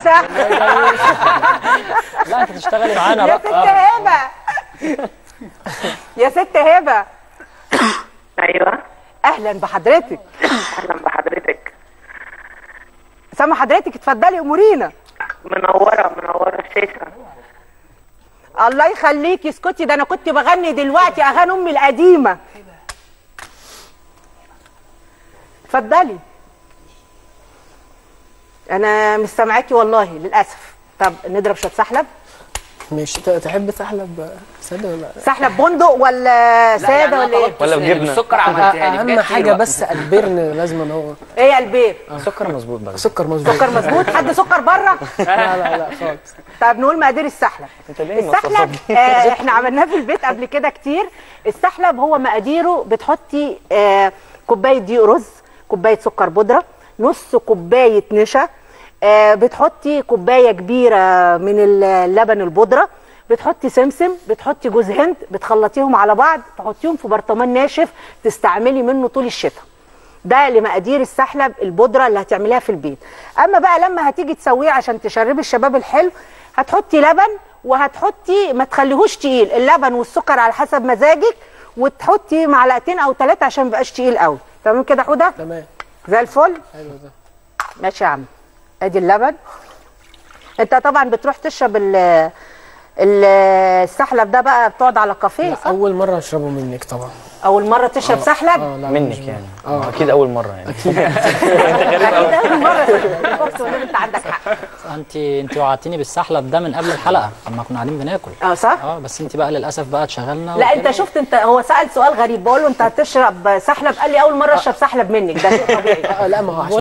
وسهلا لا انت تشتغلي معانا يا ست بقى هبه يا ست هبه ايوه اهلا بحضرتك اهلا بحضرتك سامع حضرتك اتفضلي امورينا منوره منوره الشاشه الله يخليكي اسكتي ده انا كنت بغني دلوقتي اغاني امي القديمه اتفضلي انا مش سامعاكي والله للاسف طب نضرب شويه سحلب مش ت- تحب تحلب ساده ولا سحلب بندق ولا ساده ولا ايه ولا بجبنه السكر عملتها لي اهم بجد حاجه حلوة. بس البرن لازم هو ايه يا البيت سكر مظبوط بقى سكر مظبوط سكر مظبوط حد سكر بره لا لا لا خالص طب نقول مقادير السحلب انت ليه السحلب آه احنا عملناه في البيت قبل كده كتير السحلب هو مقاديره بتحطي آه كوبايه دقيق رز كوبايه سكر بودره نص كوبايه نشا آه بتحطي كوبايه كبيره من اللبن البودره بتحطي سمسم بتحطي جوز هند بتخلطيهم على بعض تحطيهم في برطمان ناشف تستعملي منه طول الشتاء ده لمقادير السحلب البودره اللي هتعمليها في البيت اما بقى لما هتيجي تسويه عشان تشربي الشباب الحلو هتحطي لبن وهتحطي ما تخليهوش تقيل اللبن والسكر على حسب مزاجك وتحطي معلقتين او ثلاثه عشان ما يبقاش تقيل قوي تمام كده يا حوده تمام زي الفل حلو ده ماشي يا عم ادي اللبن انت طبعا بتروح تشرب ال ال- السحلب ده بقى بتقعد على كافيه لا صح؟ اول مره اشربه منك طبعا اول مره تشرب سحلب اه لا منك مش- يعني اه اكيد اول مره يعني اكيد اول مره اقسم بالله انت عندك حق انت انت وعدتيني بالسحلب ده من قبل الحلقه لما كنا قاعدين بناكل اه صح اه بس انت بقى للاسف بقى اتشغلنا لا وكده. انت شفت انت هو سال سؤال غريب بقول له انت هتشرب سحلب قال لي اول مره اشرب سحلب منك ده شيء طبيعي آه لا ما هو عشان